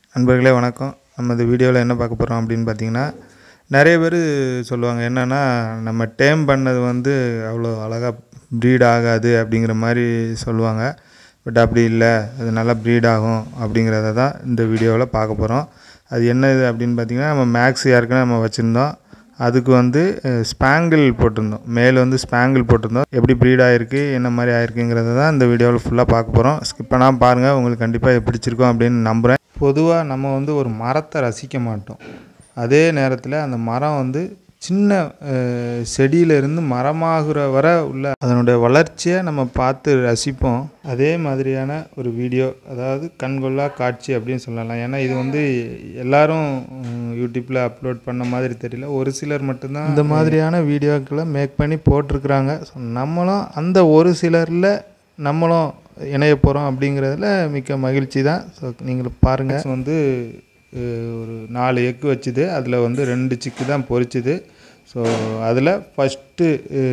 நண்பர்களே வணக்கம் நம்ம இந்த வீடியோவில் என்ன பார்க்க போகிறோம் அப்படின்னு பார்த்தீங்கன்னா நிறைய பேர் சொல்லுவாங்க என்னென்னா நம்ம டேம் பண்ணது வந்து அவ்வளோ அழகாக ப்ரீட் ஆகாது அப்படிங்கிற மாதிரி சொல்லுவாங்க பட் அப்படி இல்லை அது நல்லா ப்ரீட் ஆகும் அப்படிங்கிறத தான் இந்த வீடியோவில் பார்க்க போகிறோம் அது என்னது அப்படின்னு பார்த்தீங்கன்னா நம்ம மேக்ஸ் ஏற்கனவே நம்ம வச்சுருந்தோம் அதுக்கு வந்து ஸ்பேங்கிள் போட்டிருந்தோம் மேல் வந்து ஸ்பேங்கிள் போட்டிருந்தோம் எப்படி ப்ரீட் ஆகிருக்கு என்ன மாதிரி ஆயிருக்குங்கிறத தான் இந்த வீடியோவில் ஃபுல்லாக பார்க்க போகிறோம் ஸ்கிப் பண்ணாமல் பாருங்கள் உங்களுக்கு கண்டிப்பாக இது பிடிச்சிருக்கும் அப்படின்னு நம்புகிறேன் பொதுவாக நம்ம வந்து ஒரு மரத்தை ரசிக்க மாட்டோம் அதே நேரத்தில் அந்த மரம் வந்து சின்ன அஹ், செடியிலிருந்து மரமாகிற வர உள்ள அதனுடைய வளர்ச்சியை நம்ம பார்த்து ரசிப்போம் அதே மாதிரியான ஒரு வீடியோ அதாவது கண்கொள்ளா காட்சி அப்படின்னு சொல்லலாம் ஏன்னா இது வந்து எல்லாரும் உம், யூடியூப்பில் அப்லோட் பண்ண மாதிரி தெரியல ஒரு சிலர் மட்டும்தான் இந்த மாதிரியான வீடியோக்களை மேக் பண்ணி போட்டிருக்கிறாங்க ஸோ நம்மளும் அந்த ஒரு சிலரில் நம்மளும் இணைய போகிறோம் அப்படிங்கிறதுல மிக்க மகிழ்ச்சி தான் ஸோ நீங்கள் பாருங்கள் வந்து அஹ், ஒரு நாலு எக்கு வச்சுது அதில் வந்து ரெண்டு சிக்கு தான் பொரிச்சுது ஸோ அதில் ஃபஸ்ட்டு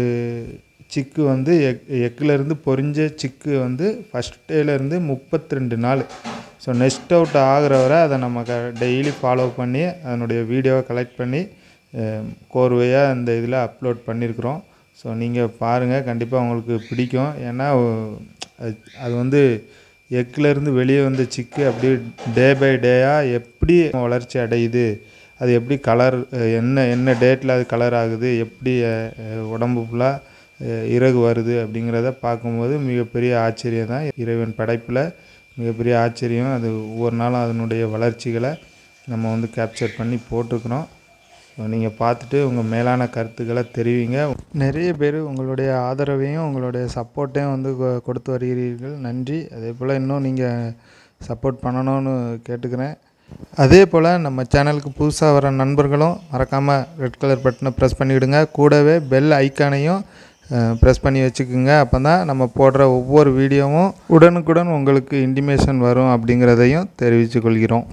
சிக்கு வந்து எக் எக்குலேருந்து பொரிஞ்ச சிக்கு வந்து ஃபஸ்ட் டேலேருந்து முப்பத்தி ரெண்டு நாள் ஸோ நெஸ்ட் அவுட் ஆகிற வரை அதை நம்ம க டெய்லி ஃபாலோ பண்ணி அதனுடைய வீடியோவை கலெக்ட் பண்ணி கோர்வையாக இந்த இதில் அப்லோட் பண்ணியிருக்கிறோம் ஸோ நீங்கள் பாருங்கள் கண்டிப்பாக உங்களுக்கு பிடிக்கும் ஏன்னா அது அது வந்து எக்கிலேருந்து வெளியே வந்த சிக்கு அப்படியே டே பை டேயாக எப்படி வளர்ச்சி அடையுது அது எப்படி கலர் என்ன என்ன டேட்டில் அது கலர் ஆகுது எப்படி அஹ், அஹ், உடம்பு ஃபுல்லாக இறகு வருது அப்படிங்கிறத பார்க்கும்போது மிகப்பெரிய ஆச்சரியம் தான் இறைவன் படைப்பில் மிகப்பெரிய ஆச்சரியம் அது ஒவ்வொரு நாளும் அதனுடைய வளர்ச்சிகளை நம்ம வந்து கேப்சர் பண்ணி போட்டிருக்கிறோம் நீங்கள் பார்த்துட்டு உங்கள் மேலான கருத்துக்களை தெரிவிங்க நிறைய பேர் உங்களுடைய ஆதரவையும் உங்களுடைய சப்போர்ட்டையும் வந்து கொ- கொடுத்து வருகிறீர்கள் நன்றி அதே போல் இன்னும் நீங்கள் சப்போர்ட் பண்ணணும்னு கேட்டுக்கிறேன் அதே போல் நம்ம சேனலுக்கு புதுசாக வர நண்பர்களும் மறக்காமல் ரெட் கலர் பட்டனை ப்ரெஸ் பண்ணிவிடுங்க கூடவே பெல் ஐக்கானையும் ப்ரெஸ் பண்ணி வச்சுக்கோங்க அப்போ தான் நம்ம போடுற ஒவ்வொரு வீடியோவும் உடனுக்குடன் உங்களுக்கு இன்டிமேஷன் வரும் அப்படிங்கிறதையும் தெரிவித்துக் கொள்கிறோம்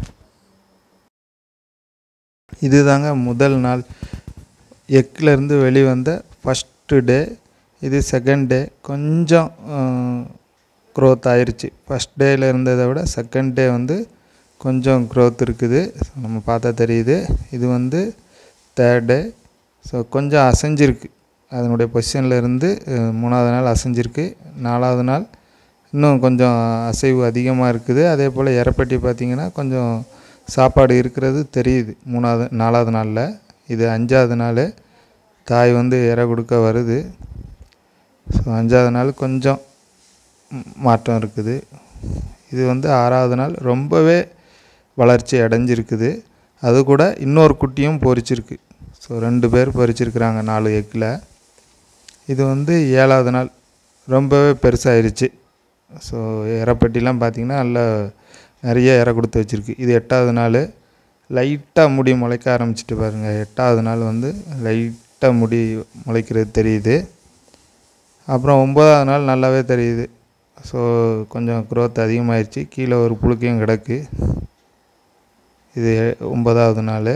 இதுதாங்க முதல் நாள் எக்கிலேருந்து வெளிவந்த ஃபஸ்ட்டு டே இது செகண்ட் டே கொஞ்சம் க்ரோத் ஆயிருச்சு ஃபஸ்ட் டேயில் இருந்ததை விட செகண்ட் டே வந்து கொஞ்சம் க்ரோத் இருக்குது நம்ம பார்த்தா தெரியுது இது வந்து தேர்ட் டே ஸோ கொஞ்சம் அசைஞ்சிருக்கு அதனுடைய பொசிஷனில் இருந்து அஹ், மூணாவது நாள் அசைஞ்சிருக்கு நாலாவது நாள் இன்னும் கொஞ்சம் அசைவு அதிகமாக இருக்குது அதே போல் எரப்பட்டி பார்த்திங்கன்னா கொஞ்சம் சாப்பாடு இருக்கிறது தெரியுது மூணாவது நாலாவது நாளில் இது அஞ்சாவது நாள் தாய் வந்து இற கொடுக்க வருது ஸோ அஞ்சாவது நாள் கொஞ்சம் ம், மாற்றம் இருக்குது இது வந்து ஆறாவது நாள் ரொம்பவே வளர்ச்சி அடைஞ்சிருக்குது அது கூட இன்னொரு குட்டியும் பொரிச்சிருக்கு ஸோ ரெண்டு பேர் பொரிச்சிருக்கிறாங்க நாலு எக்கில் இது வந்து ஏழாவது நாள் ரொம்பவே பெருசாயிருச்சு ஸோ இறப்பட்டிலாம் பார்த்திங்கன்னா நல்லா நிறைய இற கொடுத்து வச்சுருக்கு இது எட்டாவது நாள் லைட்டாக முடி முளைக்க ஆரம்பிச்சிட்டு பாருங்கள் எட்டாவது நாள் வந்து லைட்டாக முடி முளைக்கிறது தெரியுது அப்புறம் ஒம்பதாவது நாள் நல்லாவே தெரியுது ஸோ கொஞ்சம் growth அதிகமாயிருச்சு கீழே ஒரு புழுக்கையும் கிடக்கு இது ஒன்பதாவது நாள்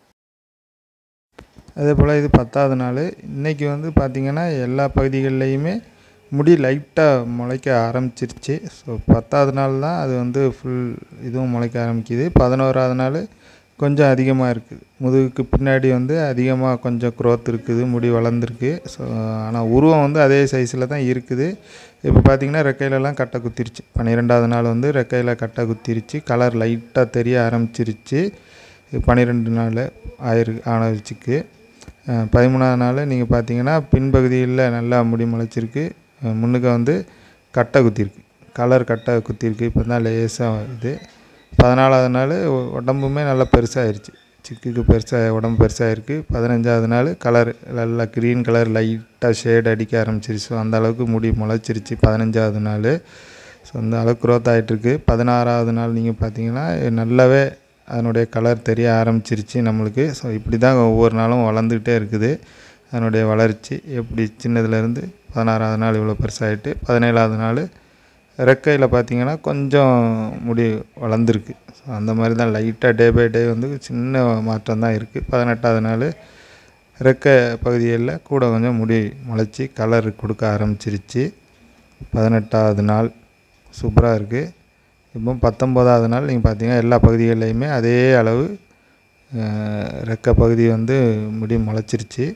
அதே போல் இது பத்தாவது நாள் இன்றைக்கி வந்து பார்த்திங்கன்னா எல்லா பகுதிகள்லையுமே முடி லைட்டாக முளைக்க ஆரம்பிச்சிருச்சு ஸோ பத்தாவது நாள் தான் அது வந்து ஃபுல் இதுவும் முளைக்க ஆரம்பிக்குது பதினோராவது நாள் கொஞ்சம் அதிகமாக இருக்குது முதுகுக்கு பின்னாடி வந்து அதிகமாக கொஞ்சம் growth இருக்குது முடி வளர்ந்துருக்கு ஸோ ஆனால் உருவம் வந்து அதே சைஸில் தான் இருக்குது இப்போ பார்த்திங்கன்னா ரெக்கையிலலாம் கட்டை குத்திருச்சு பன்னிரெண்டாவது நாள் வந்து ரெக்கையில் கட்டை குத்திருச்சு கலர் லைட்டாக தெரிய ஆரம்பிச்சிருச்சு பன்னிரெண்டு நாள் ஆயிரு ஆனச்சுக்கு பதிமூணாவது நாள் நீங்கள் பார்த்தீங்கன்னா பின்பகுதியில் நல்லா முடி முளைச்சிருக்கு அஹ் முன்னுக்க வந்து கட்டை குத்திருக்கு கலர் கட்டை குத்திருக்கு இப்போ தான் லேசாக இது பதினாலாவது நாள் உ- உடம்புமே நல்லா பெருசாகிருச்சு சிக்குக்கு பெருசாக உடம்பு பெருசாகிருக்கு பதினஞ்சாவது நாள் கலர் நல்லா க்ரீன் கலர் லைட்டாக ஷேட் அடிக்க ஆரம்பிச்சிருச்சு ஸோ அந்த அளவுக்கு முடி முளைச்சிருச்சு பதினஞ்சாவது நாள் ஸோ அந்த அளவுக்கு க்ரோத் ஆகிட்டுருக்கு பதினாறாவது நாள் நீங்கள் பார்த்தீங்கன்னா நல்லாவே அதனுடைய கலர் தெரிய ஆரம்பிச்சிருச்சு நம்மளுக்கு ஸோ இப்படி தான் ஒவ்வொரு நாளும் வளர்ந்துக்கிட்டே இருக்குது அதனுடைய வளர்ச்சி எப்படி சின்னதுலேருந்து பதினாறாவது நாள் இவ்வளோ பெருசாகிட்டு பதினேழாவது நாள் ரெக்கையில் பார்த்தீங்கன்னா கொஞ்சம் முடி வளர்ந்துருக்கு ஸோ அந்த மாதிரி தான் லைட்டாக டே பை டே வந்து சின்ன மாற்றம் தான் இருக்குது பதினெட்டாவது நாள் ரெக்கை பகுதிகளில் கூட கொஞ்சம் முடி முளைச்சி கலர் கொடுக்க ஆரம்பிச்சிருச்சு பதினெட்டாவது நாள் சூப்பராக இருக்குது இப்போ பத்தொம்போதாவது நாள் நீங்கள் பார்த்தீங்கன்னா எல்லா பகுதிகள்லையுமே அதே அளவு அஹ், ரெக்கை பகுதி வந்து முடி முளைச்சிருச்சு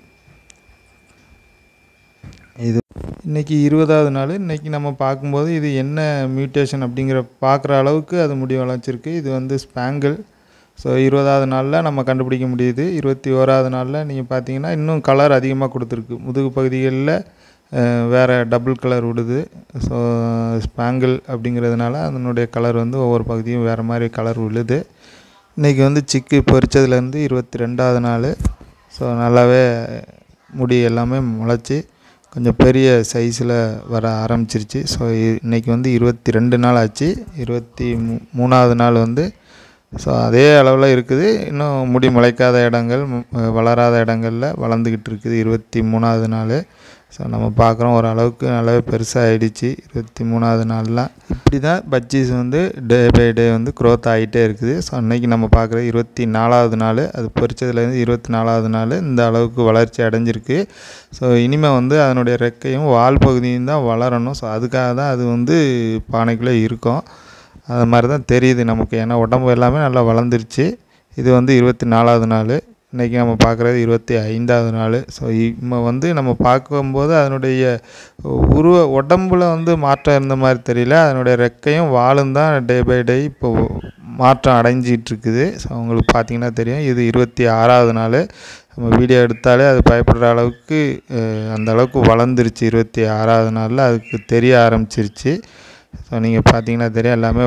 இது இன்றைக்கி இருபதாவது நாள் இன்றைக்கி நம்ம பார்க்கும்போது இது என்ன மியூட்டேஷன் அப்படிங்கிற பார்க்குற அளவுக்கு அது முடி வளர்ச்சிருக்கு இது வந்து ஸ்பேங்கிள் ஸோ இருபதாவது நாளில் நம்ம கண்டுபிடிக்க முடியுது இருபத்தி ஓராவது நாளில் நீங்கள் பார்த்தீங்கன்னா இன்னும் கலர் அதிகமாக கொடுத்துருக்கு முதுகு பகுதிகளில் அஹ், வேறு டபுள் கலர் விடுது ஸோ ஸ்பேங்கிள் அப்படிங்கிறதுனால அதனுடைய கலர் வந்து ஒவ்வொரு பகுதியும் வேறு மாதிரி கலர் விழுது இன்றைக்கி வந்து சிக்கு பொரிச்சதுலேருந்து இருபத்தி ரெண்டாவது நாள் ஸோ நல்லாவே முடி எல்லாமே முளைச்சி கொஞ்சம் பெரிய சைஸில் வர ஆரம்பிச்சிருச்சு ஸோ இன்றைக்கி வந்து இருபத்தி ரெண்டு நாள் ஆச்சு இருபத்தி மூ மூணாவது நாள் வந்து ஸோ அதே அளவில் இருக்குது இன்னும் முடி முளைக்காத இடங்கள் மு- வளராத இடங்களில் வளர்ந்துக்கிட்டு இருக்குது இருபத்தி மூணாவது நாள் ஸோ நம்ம பார்க்குறோம் ஓரளவுக்கு நல்லாவே பெருசாகிடுச்சு இருபத்தி மூணாவது நாள்லாம் இப்படி தான் பஜ்ஜீஸ் வந்து டே பை டே வந்து க்ரோத் ஆகிட்டே இருக்குது ஸோ அன்னைக்கு நம்ம பார்க்குற இருபத்தி நாலாவது நாள் அது பொரிச்சதுலேருந்து இருபத்தி நாலாவது நாள் இந்த அளவுக்கு வளர்ச்சி அடைஞ்சிருக்கு ஸோ இனிமேல் வந்து அதனுடைய ரெக்கையும் வால் பகுதியும் தான் வளரணும் ஸோ அதுக்காக தான் அது வந்து பானைக்குள்ளே இருக்கும் அது மாதிரி தான் தெரியுது நமக்கு ஏன்னா உடம்பு எல்லாமே நல்லா வளர்ந்துருச்சு இது வந்து இருபத்தி நாலாவது நாள் இன்றைக்கி நம்ம பார்க்குறது இருபத்தி ஐந்தாவது நாள் ஸோ இப்போ வந்து நம்ம பார்க்கும்போது அதனுடைய உருவ உடம்புல வந்து மாற்றம் இருந்த மாதிரி தெரியல அதனுடைய ரெக்கையும் வாலும் தான் டே பை டே இப்போ மாற்றம் அடைஞ்சிட்டு இருக்குது ஸோ உங்களுக்கு பார்த்தீங்கன்னா தெரியும் இது இருபத்தி ஆறாவது நாள் நம்ம வீடியோ எடுத்தாலே அது பயப்படுற அளவுக்கு அஹ், அந்த அளவுக்கு வளர்ந்துருச்சு இருபத்தி ஆறாவது நாளில் அதுக்கு தெரிய ஆரம்பிச்சிருச்சு ஸோ நீங்கள் பார்த்தீங்கன்னா தெரியும் எல்லாமே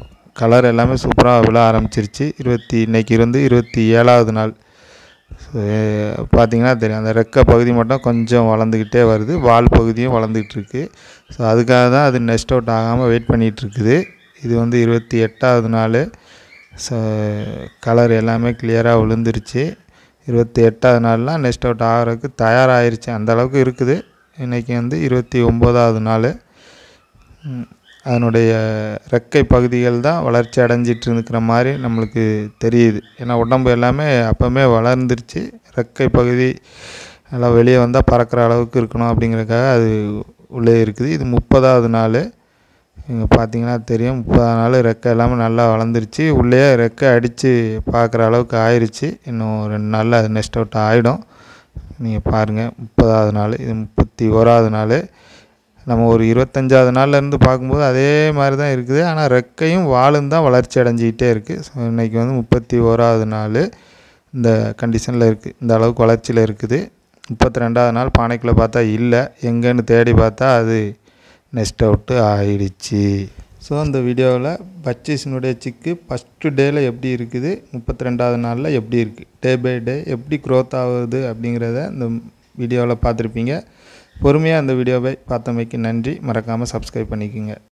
கலர் எல்லாமே சூப்பராக விழ ஆரம்பிச்சிருச்சு இருபத்தி இன்னைக்கு இருந்து இருபத்தி ஏழாவது நாள் ஸோ பார்த்தீங்கன்னா தெரியும் அந்த ரெக்கை பகுதி மட்டும் கொஞ்சம் வளர்ந்துக்கிட்டே வருது வால் பகுதியும் வளர்ந்துக்கிட்டு இருக்கு ஸோ அதுக்காக தான் அது நெஸ்ட் அவுட் ஆகாமல் வெயிட் பண்ணிகிட்டு இருக்குது இது வந்து இருபத்தி எட்டாவது நாள் ஸோ கலர் எல்லாமே கிளியராக விழுந்துருச்சு இருபத்தி எட்டாவது நாள்லாம் நெஸ்ட் அவுட் ஆகிறதுக்கு தயாராகிருச்சு அந்த அளவுக்கு இருக்குது இன்றைக்கி வந்து இருபத்தி ஒம்போதாவது நாள் ம், அதனுடைய ரெக்கை பகுதிகள் தான் வளர்ச்சி அடைஞ்சிட்டு இருக்கிற மாதிரி நம்மளுக்கு தெரியுது ஏன்னா உடம்பு எல்லாமே அப்போவுமே வளர்ந்துருச்சு ரெக்கை பகுதி நல்லா வெளியே வந்தால் பறக்கிற அளவுக்கு இருக்கணும் அப்படிங்கிறதுக்காக அது உள்ளே இருக்குது இது முப்பதாவது நாள் இங்கே பார்த்தீங்கன்னா தெரியும் முப்பதாவது நாள் ரெக்கை எல்லாமே நல்லா வளர்ந்துருச்சு உள்ளே ரெக்கை அடித்து பார்க்குற அளவுக்கு ஆயிருச்சு இன்னும் ரெண்டு நாளில் அது நெஸ்ட் அவுட் ஆகிடும் நீங்கள் பாருங்கள் முப்பதாவது நாள் இது முப்பத்தி ஓராவது நாள் நம்ம ஒரு இருபத்தஞ்சாவது நாள்லேருந்து பார்க்கும்போது அதே மாதிரி தான் இருக்குது ஆனால் ரெக்கையும் வாலும் தான் வளர்ச்சி அடைஞ்சிக்கிட்டே இருக்குது ஸோ இன்றைக்கி வந்து முப்பத்தி ஓராவது நாள் இந்த கண்டிஷனில் இருக்குது இந்த அளவுக்கு வளர்ச்சியில் இருக்குது முப்பத்தி ரெண்டாவது நாள் பானைக்குள்ளே பார்த்தா இல்லை எங்கேன்னு தேடி பார்த்தா அது நெஸ்ட் அவுட்டு ஆயிடுச்சு ஸோ அந்த வீடியோவில் பச்சீஸினுடைய சிக்கு ஃபஸ்ட்டு டேயில் எப்படி இருக்குது முப்பத்தி ரெண்டாவது நாளில் எப்படி இருக்குது டே பை டே எப்படி க்ரோத் ஆகுது அப்படிங்கிறத இந்த வீடியோவில் பார்த்துருப்பீங்க பொறுமையாக அந்த வீடியோவை பார்த்தமைக்கு நன்றி மறக்காமல் சப்ஸ்கிரைப் பண்ணிக்கோங்க